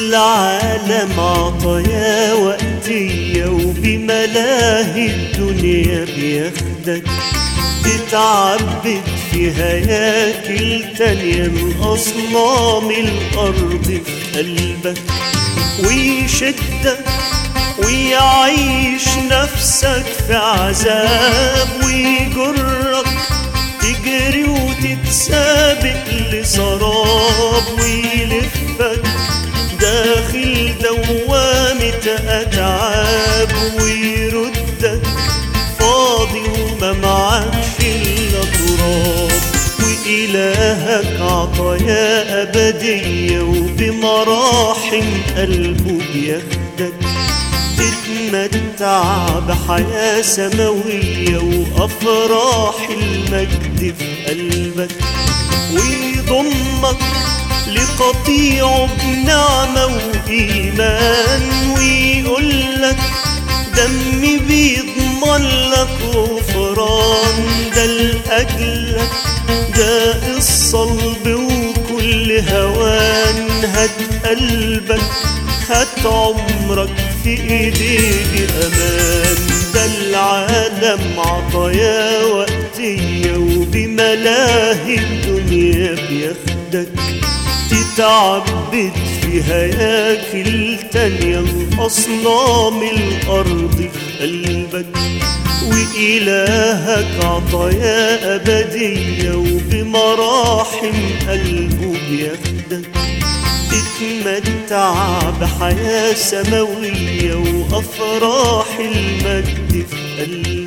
العالم عطايا وقتية وبملاهي الدنيا بياخدك تتعبد في هياكل تانية من أصنام الأرض في قلبك ويشدك ويعيش نفسك في عذاب ويجرك تجري وتتسابق لسراب ويلفك داخل دوامة أتعاب ويردك فاضي وما معكش إلا تراب وإلهك عطايا أبدية وبمراحم قلبه بياخدك تتمتع بحياة سماوية وأفراح المجد في قلبك ويضمك لقطيعه بنعمة وإيمان ويقولك دمي بيضمن لك غفران ده لأجلك ده الصلب وكل هوان هات قلبك هات عمرك في ايديك امان ده العالم عطايا وقتية وبملاهي الدنيا بياخدك تتعبد في هياكل تانية أصنام الأرض في قلبك وإلهك عطايا أبدية وبمراحم قلبه بياخدك تتمتع بحياة سماوية وأفراح المجد في قلبك